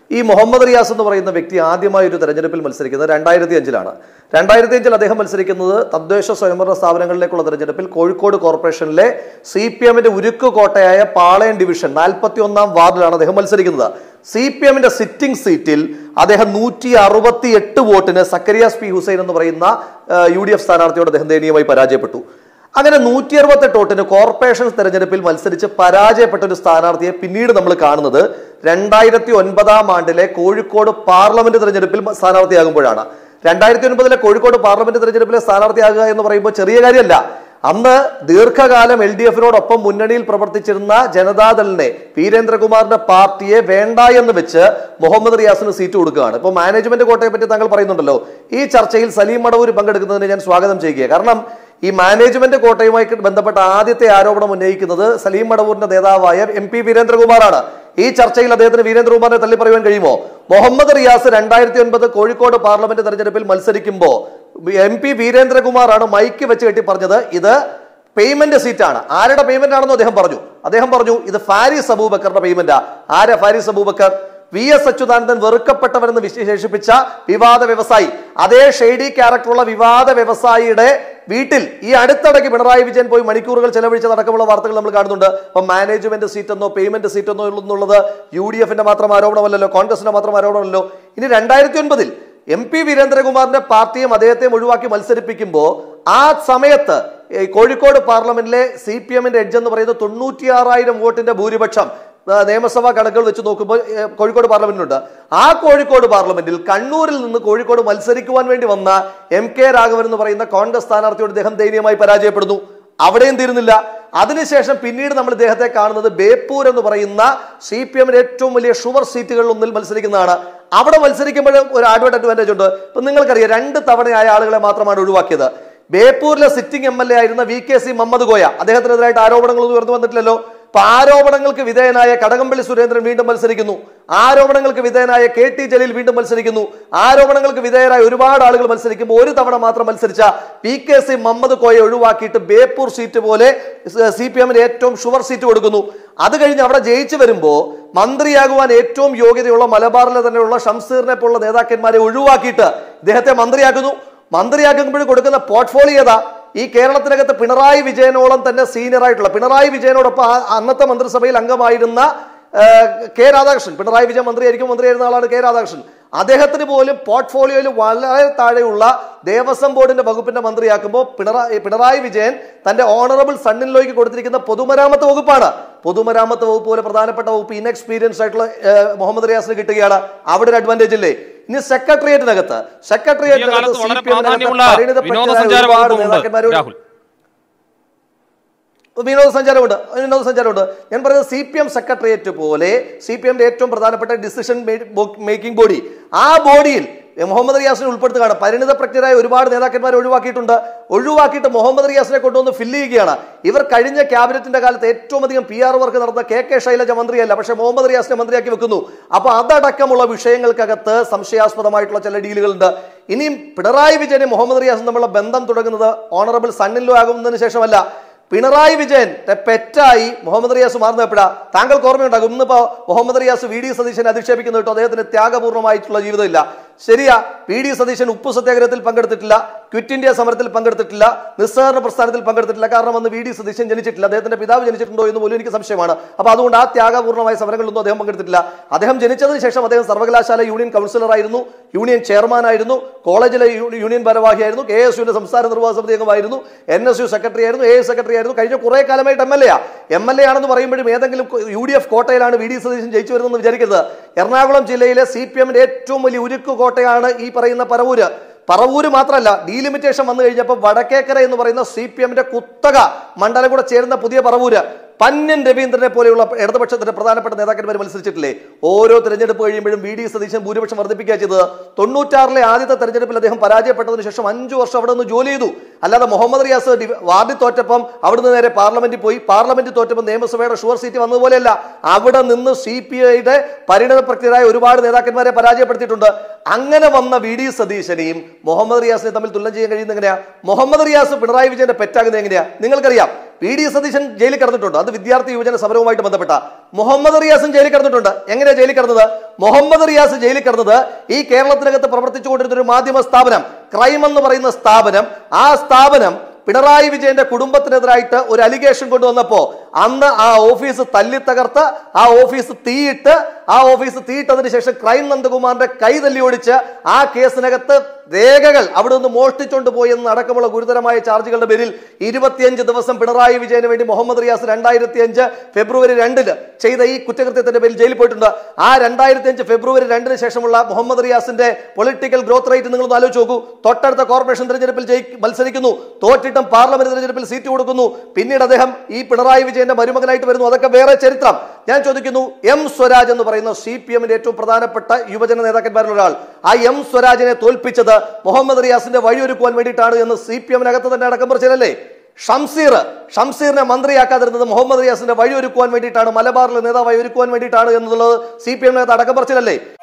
ഈ മുഹമ്മദ് റിയാസ് എന്ന് പറയുന്ന വ്യക്തി ആദ്യമായി ഒരു തെരഞ്ഞെടുപ്പിൽ മത്സരിക്കുന്നത് രണ്ടായിരത്തി അഞ്ചിലാണ് രണ്ടായിരത്തി അഞ്ചിൽ അദ്ദേഹം മത്സരിക്കുന്നത് തദ്ദേശ സ്വയംഭരണ സ്ഥാപനങ്ങളിലേക്കുള്ള തെരഞ്ഞെടുപ്പിൽ കോഴിക്കോട് കോർപ്പറേഷനിലെ സി പി എമ്മിന്റെ ഉരുക്കു കോട്ടയായ പാളയം ഡിവിഷൻ നാൽപ്പത്തി ഒന്നാം വാർഡിലാണ് അദ്ദേഹം മത്സരിക്കുന്നത് സി പി എമ്മിന്റെ സിറ്റിംഗ് സീറ്റിൽ അദ്ദേഹം നൂറ്റി അറുപത്തി എട്ട് വോട്ടിന് സക്കരിയാസ് പി ഹുസൈൻ എന്ന് പറയുന്ന യു ഡി എഫ് സ്ഥാനാർത്ഥിയോട് അദ്ദേഹം ദയനീയമായി പരാജയപ്പെട്ടു അങ്ങനെ നൂറ്റി അറുപത്തെട്ട് വോട്ടിന് കോർപ്പറേഷൻ തെരഞ്ഞെടുപ്പിൽ മത്സരിച്ച് പരാജയപ്പെട്ട ഒരു സ്ഥാനാർത്ഥിയെ പിന്നീട് നമ്മൾ കാണുന്നത് രണ്ടായിരത്തി ഒൻപതാം ആണ്ടിലെ കോഴിക്കോട് പാർലമെന്റ് തെരഞ്ഞെടുപ്പിൽ സ്ഥാനാർത്ഥിയാകുമ്പോഴാണ് രണ്ടായിരത്തി ഒൻപതിലെ കോഴിക്കോട് പാർലമെന്റ് തെരഞ്ഞെടുപ്പിലെ സ്ഥാനാർത്ഥിയാകുക എന്ന് പറയുമ്പോൾ ചെറിയ കാര്യമല്ല അന്ന് ദീർഘകാലം എൽ ഡി എഫിനോടൊപ്പം മുന്നണിയിൽ പ്രവർത്തിച്ചിരുന്ന ജനതാദളിനെ വീരേന്ദ്രകുമാറിന്റെ പാർട്ടിയെ വേണ്ട എന്ന് വെച്ച് മുഹമ്മദ് റിയാസിന് സീറ്റ് കൊടുക്കുകയാണ് ഇപ്പോൾ മാനേജ്മെന്റ് കോട്ടയെ പറ്റി താങ്കൾ പറയുന്നുണ്ടല്ലോ ഈ ചർച്ചയിൽ സലീം മടവൂർ പങ്കെടുക്കുന്നതിന് ഞാൻ സ്വാഗതം ചെയ്യുക കാരണം ഈ മാനേജ്മെന്റ് കോട്ടയുമായി ബന്ധപ്പെട്ട ആദ്യത്തെ ആരോപണം ഉന്നയിക്കുന്നത് സലീം മടവൂരിന്റെ നേതാവായ എം പി വീരേന്ദ്രകുമാറാണ് ഈ ചർച്ചയിൽ അദ്ദേഹത്തിന് വീരേന്ദ്രകുമാറിനെ തള്ളി പറയുവാൻ കഴിയുമോ മുഹമ്മദ് റിയാസ് രണ്ടായിരത്തി ഒൻപത് കോഴിക്കോട് പാർലമെന്റ് തെരഞ്ഞെടുപ്പിൽ മത്സരിക്കുമ്പോൾ എം പി വീരേന്ദ്രകുമാറാണ് മൈക്ക് വെച്ച് കെട്ടി പറഞ്ഞത് ഇത് പേയ്മെന്റ് സീറ്റാണ് ആരുടെ പേയ്മെന്റ് ആണെന്ന് അദ്ദേഹം പറഞ്ഞു അദ്ദേഹം പറഞ്ഞു ഇത് ഫാരിസ് അബൂബക്കറിന്റെ പേയ്മെന്റാ ആരാ ഫാരിസ് അബൂബക്കർ വി എസ് അച്യുതാനന്ദൻ വെറുക്കപ്പെട്ടവരെന്ന് വിശേഷിപ്പിച്ച വിവാദ വ്യവസായി അതേ ഷെയ്ഡി ക്യാരക്ടറുള്ള വിവാദ വ്യവസായിയുടെ വീട്ടിൽ ഈ അടുത്തിടയ്ക്ക് പിണറായി വിജയൻ പോയി മണിക്കൂറുകൾ ചെലവഴിച്ചതടക്കമുള്ള വാർത്തകൾ നമ്മൾ കാണുന്നുണ്ട് അപ്പം മാനേജ്മെന്റ് സീറ്റ് എന്നോ പേയ്മെന്റ് സീറ്റ് എന്നോ എന്നുള്ളത് യു ഡി എഫിന്റെ മാത്രം ആരോപണമല്ലല്ലോ കോൺഗ്രസിന്റെ മാത്രം ആരോപണമല്ലോ ഇനി രണ്ടായിരത്തി ഒൻപതിൽ എം പി വീരേന്ദ്രകുമാറിന്റെ പാർട്ടിയും അദ്ദേഹത്തെയും ഒഴിവാക്കി മത്സരിപ്പിക്കുമ്പോൾ ആ സമയത്ത് ഈ കോഴിക്കോട് പാർലമെന്റിലെ സി പി എമ്മിന്റെ എഡ്ജ് എന്ന് പറയുന്നത് തൊണ്ണൂറ്റിയാറായിരം വോട്ടിന്റെ ഭൂരിപക്ഷം ആ, നിയമസഭാ കണക്കുകൾ വെച്ച് നോക്കുമ്പോൾ ഏ, കോഴിക്കോട് പാർലമെന്റിലുണ്ട് ആ കോഴിക്കോട് പാർലമെന്റിൽ കണ്ണൂരിൽ നിന്ന് കോഴിക്കോട് മത്സരിക്കുവാൻ വേണ്ടി വന്ന എം കെ രാഘവൻ എന്ന് പറയുന്ന കോൺഗ്രസ് സ്ഥാനാർത്ഥിയോട് ഇദ്ദേഹം ദയനീയമായി പരാജയപ്പെടുന്നു അവിടെയും തീരുന്നില്ല അതിനുശേഷം പിന്നീട് നമ്മൾ ഇദ്ദേഹത്തെ കാണുന്നത് ബേപ്പൂർ എന്ന് പറയുന്ന സി പി എമ്മിന്റെ ഏറ്റവും വലിയ ഷുവർ സീറ്റുകളിൽ ഒന്നിൽ മത്സരിക്കുന്നതാണ് അവിടെ മത്സരിക്കുമ്പോഴും ഒരു അഡ്വാൻറ്റ് അഡ്വാൻറ്റേജ് ഉണ്ട് ഇപ്പൊ നിങ്ങൾക്കറിയാം രണ്ട് തവണയായ ആളുകളെ മാത്രമാണ് ഒഴിവാക്കിയത് ബേപ്പൂരിലെ സിറ്റിംഗ് എം എൽ എ ആയിരുന്ന V K C Muhammad Koya അദ്ദേഹത്തിനെതിരായിട്ട് ആരോപണങ്ങളൊന്നും ഉയർന്നു വന്നിട്ടില്ലല്ലോ അപ്പൊ ആരോപണങ്ങൾക്ക് വിധേയനായ കടകംപള്ളി സുരേന്ദ്രൻ വീണ്ടും മത്സരിക്കുന്നു ആരോപണങ്ങൾക്ക് വിധേയനായ കെ ടി ജലീൽ വീണ്ടും മത്സരിക്കുന്നു ആരോപണങ്ങൾക്ക് വിധേയരായ ഒരുപാട് ആളുകൾ മത്സരിക്കുമ്പോൾ ഒരു തവണ മാത്രം മത്സരിച്ച പി കെ സി മുഹമ്മദ് കോയെ ഒഴിവാക്കിയിട്ട് ബേപ്പൂർ സീറ്റ് പോലെ സി പി എമ്മിന് ഏറ്റവും ഷുവർ സീറ്റ് കൊടുക്കുന്നു അത് കഴിഞ്ഞ് അവിടെ ജയിച്ചു വരുമ്പോൾ മന്ത്രിയാകുവാൻ ഏറ്റവും യോഗ്യതയുള്ള മലബാറിലെ തന്നെയുള്ള ഷംസീറിനെ പോലുള്ള നേതാക്കന്മാരെ ഒഴിവാക്കിയിട്ട് ഇദ്ദേഹത്തെ മന്ത്രിയാക്കുന്നു മന്ത്രിയാക്കുമ്പോൾ കൊടുക്കുന്ന പോർട്ട്ഫോളിയോ ഏതാ ഈ കേരളത്തിനകത്ത് പിണറായി വിജയനോളം തന്നെ സീനിയർ ആയിട്ടുള്ള പിണറായി വിജയനോടൊപ്പം ആ അന്നത്തെ മന്ത്രിസഭയിൽ അംഗമായിരുന്ന ആ, കെ രാധാകൃഷ്ണൻ പിണറായി വിജയൻ മന്ത്രിയായിരിക്കും മന്ത്രിയായിരുന്ന ആളാണ് കെ രാധാകൃഷ്ണൻ അദ്ദേഹത്തിന് പോലും പോർട്ട്ഫോളിയോയിൽ വളരെ താഴെയുള്ള ദേവസ്വം ബോർഡിന്റെ വകുപ്പിന്റെ മന്ത്രിയാക്കുമ്പോൾ പിണറായി പിണറായി വിജയൻ തന്റെ ഓണറബിൾ സണ്ണിലേക്ക് കൊടുത്തിരിക്കുന്ന പൊതുമരാമത്ത് വകുപ്പാണ് പൊതുമരാമത്ത് വകുപ്പ് പോലെ പ്രധാനപ്പെട്ട വകുപ്പ് ഇൻഎക്സ്പീരിയൻസ് ആയിട്ടുള്ള ആ, മുഹമ്മദ് റിയാസിന് കിട്ടുകയാണ് അവിടെ ഒരു അഡ്വാൻറ്റേജ് ഇല്ലേ ഇനി സെക്രട്ടേറിയറ്റിനകത്ത് പുതിയ സെക്രട്ടേറിയറ്റിനകത്ത് കാലത്ത് വളരെ CPM നകത്ത് പ്രാധാന്യമുള്ള പരിണിതപ്രജ്ഞരായ വിനോദസഞ്ചാര ഒരുപാട് വകുപ്പുണ്ട് നേതാക്കന്മാരോട് രാഹുൽ വിനോദസഞ്ചാരമുണ്ട് വിനോദസഞ്ചാരമുണ്ട് ഞാൻ പറയുന്നത് സി പി എം സെക്രട്ടേറിയറ്റ് പോലെ സി പി എമ്മിന്റെ ഏറ്റവും പ്രധാനപ്പെട്ട ഡിസിഷൻ മേക്കിംഗ് ബോഡി ആ ബോഡിയിൽ മുഹമ്മദ് റിയാസിനെ ഉൾപ്പെടുത്തുകയാണ് പരിണിതപ്രജ്ഞരായ ഒരുപാട് നേതാക്കന്മാരെ ഒഴിവാക്കിയിട്ടുണ്ട് ഒഴിവാക്കിയിട്ട് മുഹമ്മദ് റിയാസിനെ കൊണ്ടുവന്ന് ഫില്ല് ചെയ്യുകയാണ് ഇവർ കഴിഞ്ഞ ക്യാബിനറ്റിന്റെ കാലത്ത് ഏറ്റവും അധികം പി ആർ വർക്ക് നടന്ന കെ കെ ശൈലജ മന്ത്രിയല്ല പക്ഷേ മുഹമ്മദ് റിയാസിനെ മന്ത്രിയാക്കി വെക്കുന്നു അപ്പൊ അതടക്കമുള്ള വിഷയങ്ങൾക്കകത്ത് സംശയാസ്പദമായിട്ടുള്ള ചില ഡീലുകളുണ്ട് ഇനിയും പിണറായി വിജയനും മുഹമ്മദ് റിയാസും തമ്മിലുള്ള ബന്ധം തുടങ്ങുന്നത് ഓണറബിൾ സണ്ണിലോ ആകുന്നതിന് ശേഷമല്ല പിണറായി വിജയൻ പെറ്റായി മുഹമ്മദ് റിയാസ് മാറുന്ന എപ്പോഴാ താങ്കൾക്ക് ഓർമ്മയുണ്ടാകും ഇന്നിപ്പോ മുഹമ്മദ് റിയാസ് വി ഡി സതീശനെ അധിക്ഷേപിക്കുന്നു കേട്ടോ അദ്ദേഹത്തിന് ത്യാഗപൂർണ്ണമായിട്ടുള്ള ജീവിതമില്ല ശരിയാ വി ഡി സതീശൻ ഉപ്പു സത്യാഗ്രഹത്തിൽ പങ്കെടുത്തിട്ടില്ല ക്വിറ്റ് ഇന്ത്യ സമരത്തിൽ പങ്കെടുത്തിട്ടില്ല നിസ്സഹകരണ പ്രസ്ഥാനത്തിൽ പങ്കെടുത്തിട്ടില്ല കാരണം അന്ന് വി ഡി സതീശൻ ജനിച്ചിട്ടില്ല അദ്ദേഹത്തിന്റെ പിതാവ് ജനിച്ചിട്ടുണ്ടോ എന്ന് പോലും എനിക്ക് സംശയമാണ് അപ്പൊ അതുകൊണ്ട് ആ ത്യാഗപൂർണ്ണമായ സമരങ്ങളിലൊന്നും അദ്ദേഹം പങ്കെടുത്തിട്ടില്ല അദ്ദേഹം ജനിച്ചതിന് ശേഷം അദ്ദേഹം സർവകലാശാല യൂണിയൻ കൗൺസിലറായിരുന്നു യൂണിയൻ ചെയർമാനായിരുന്നു കോളേജിലെ യൂ- യൂണിയൻ ഭാരവാഹിയായിരുന്നു കെ എസ് യുവിന്റെ സംസ്ഥാന നിർവാഹക സമിതി അംഗമായിരുന്നു എൻ എസ് യു സെക്രട്ടറി ആയിരുന്നു എ എസ് സെക്രട്ടറി ആയിരുന്നു കഴിഞ്ഞ കുറെ കാലമായിട്ട് M L A M L A ആണെന്ന് പറയുമ്പോഴും ഏതെങ്കിലും യു ഡി എഫ് കോട്ടയിലാണ് വി ഡി സതീശൻ ജയിച്ചു വരുന്നതെന്ന് വിചാരിക്കരുത് എറണാകുളം ജില്ലയിലെ സി പി എമ്മിന്റെ ഏറ്റവും വലിയ ഉരുക്കു കോട്ടയാണ് ഈ പറയുന്ന പറവൂര് പറവൂര് മാത്രമല്ല ഡീലിമിറ്റേഷൻ വന്നു കഴിഞ്ഞപ്പോൾ വടക്കേക്കര എന്ന് പറയുന്ന സി പി എമ്മിന്റെ കുത്തക മണ്ഡലം കൂടെ ചേരുന്ന പുതിയ പറവൂര് പന്യൻ രവീന്ദ്രനെ പോലെയുള്ള ഇടതുപക്ഷത്തിന്റെ പ്രധാനപ്പെട്ട നേതാക്കന്മാർ മത്സരിച്ചിട്ടില്ലേ ഓരോ തെരഞ്ഞെടുപ്പ് കഴിയുമ്പോഴും വി ഡി സതീശൻ ഭൂരിപക്ഷം വർദ്ധിപ്പിക്കുക ചെയ്തത് തൊണ്ണൂറ്റാറിലെ ആദ്യത്തെ തെരഞ്ഞെടുപ്പിൽ അദ്ദേഹം പരാജയപ്പെട്ടതിന് ശേഷം അഞ്ചു വർഷം അവിടെ നിന്ന് ജോലി ചെയ്തു അല്ലാതെ മുഹമ്മദ് റിയാസ് ഡി- വാർഡിൽ തോറ്റപ്പം അവിടുന്ന് നേരെ പാർലമെന്റിൽ പോയി പാർലമെന്റിൽ തോറ്റപ്പം നിയമസഭയുടെ ഷുവർ സീറ്റ് വന്നതുപോലെയല്ല അവിടെ നിന്ന് സി പി ഐയുടെ പരിണതപ്രക്രിയരായ ഒരുപാട് നേതാക്കന്മാരെ പരാജയപ്പെടുത്തിയിട്ടുണ്ട് അങ്ങനെ വന്ന വി ഡി സതീശനെയും മുഹമ്മദ് റിയാസിനെ തമ്മിൽ തുലനം ചെയ്യാൻ കഴിയുന്നത് എങ്ങനെയാ മുഹമ്മദ് റിയാസ് പിണറായി വിജയന്റെ പെറ്റാകുന്നത് എങ്ങനെയാ നിങ്ങൾക്കറിയാം പി ഡി സതീശൻ ജയിലിൽ കിടന്നിട്ടുണ്ട് അത് വിദ്യാർത്ഥി യുവജന സമരവുമായിട്ട് ബന്ധപ്പെട്ട മുഹമ്മദ് റിയാസും ജയിലിൽ കിടന്നിട്ടുണ്ട് എങ്ങനെയാ ജയിലിൽ കിടന്നത് മുഹമ്മദ് റിയാസ് ജയിലിൽ കിടന്നത് ഈ കേരളത്തിനകത്ത് പ്രവർത്തിച്ചുകൊണ്ടിരുന്ന ഒരു മാധ്യമ സ്ഥാപനം ക്രൈം എന്ന് പറയുന്ന സ്ഥാപനം ആ സ്ഥാപനം പിണറായി വിജയന്റെ കുടുംബത്തിനെതിരായിട്ട് ഒരു അലിഗേഷൻ കൊണ്ടുവന്നപ്പോ അന്ന് ആ ഓഫീസ് തല്ലി തകർത്ത് ആ ഓഫീസ് തീയിട്ട് ആ ഓഫീസ് തീയിട്ടതിന് ശേഷം ക്രൈം നന്ദകുമാറിന്റെ കൈ തല്ലി ഓടിച്ച് ആ കേസിനകത്ത് രേഖകൾ അവിടെ നിന്ന് മോഷ്ടിച്ചുകൊണ്ട് പോയി എന്ന് അടക്കമുള്ള ഗുരുതരമായ ചാർജുകളുടെ പേരിൽ ഇരുപത്തിയഞ്ച് ദിവസം പിണറായി വിജയന് വേണ്ടി മുഹമ്മദ് റിയാസ് രണ്ടായിരത്തി അഞ്ച് ഫെബ്രുവരി രണ്ടിന് ചെയ്ത ഈ കുറ്റകൃത്യത്തിന്റെ പേരിൽ ജയിലിൽ പോയിട്ടുണ്ട് ആ രണ്ടായിരത്തി അഞ്ച് ഫെബ്രുവരി രണ്ടിന് ശേഷമുള്ള മുഹമ്മദ് റിയാസിന്റെ പൊളിറ്റിക്കൽ ഗ്രോത്ത് റേറ്റ് നിങ്ങൾ ആലോചിച്ച് നോക്കൂ തൊട്ടടുത്ത കോർപ്പറേഷൻ തെരഞ്ഞെടുപ്പിൽ ജയി മത്സരിക്കുന്നു തോറ്റിട്ടും പാർലമെന്റ് തെരഞ്ഞെടുപ്പിൽ സീറ്റ് കൊടുക്കുന്നു പിന്നീട് അദ്ദേഹം ഈ പിണറായി വിജയന്റെ മരുമകനായിട്ട് വരുന്നു അതൊക്കെ വേറെ ചരിത്രം ഞാൻ ചോദിക്കുന്നു എം സ്വരാജ് എന്ന് പറയുന്ന സി പി എമ്മിന്റെ ഏറ്റവും പ്രധാനപ്പെട്ട യുവജന നേതാക്കന്മാരിൽ ഒരാൾ ആ എം സ്വരാജിനെ തോൽപ്പിച്ചത് മുഹമ്മദ് റിയാസിന്റെ വഴിയൊരുക്കുവാൻ വേണ്ടിയിട്ടാണ് എന്ന് സി പി എമ്മിനകത്ത് തന്നെ അടക്കം പറച്ചിലല്ലേ ഷംസീർ ഷംസീറിനെ മന്ത്രിയാക്കാതിരുന്നത് മുഹമ്മദ് റിയാസിന്റെ വഴിയൊരുക്കുവാൻ വേണ്ടിയിട്ടാണ് മലബാറിലെ നേതാവായി ഒരുക്കുവാൻ വേണ്ടിയിട്ടാണ് എന്നുള്ളത് സി പി എമ്മിനകത്ത് അടക്കം പറച്ചിലല്ലേ